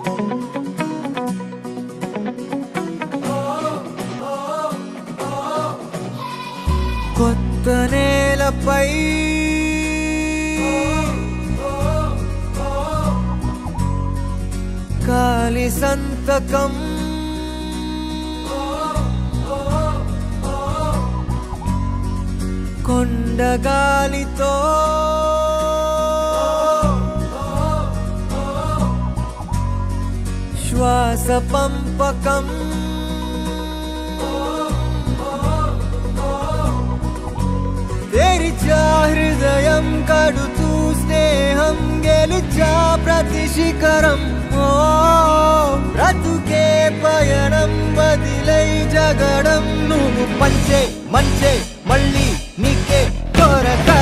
కొత్త నేలపై కాలి సంతకం కొండగాలితో శ్వాస పంపకం తెరిచా హృదయం కడుతూ స్నేహం గెలుచా ప్రతి శిఖరం ఓ బ్రతుకే పయనం వదిలై జగడం నువ్వు పంచే మంచే మళ్ళీ నీకే కోరక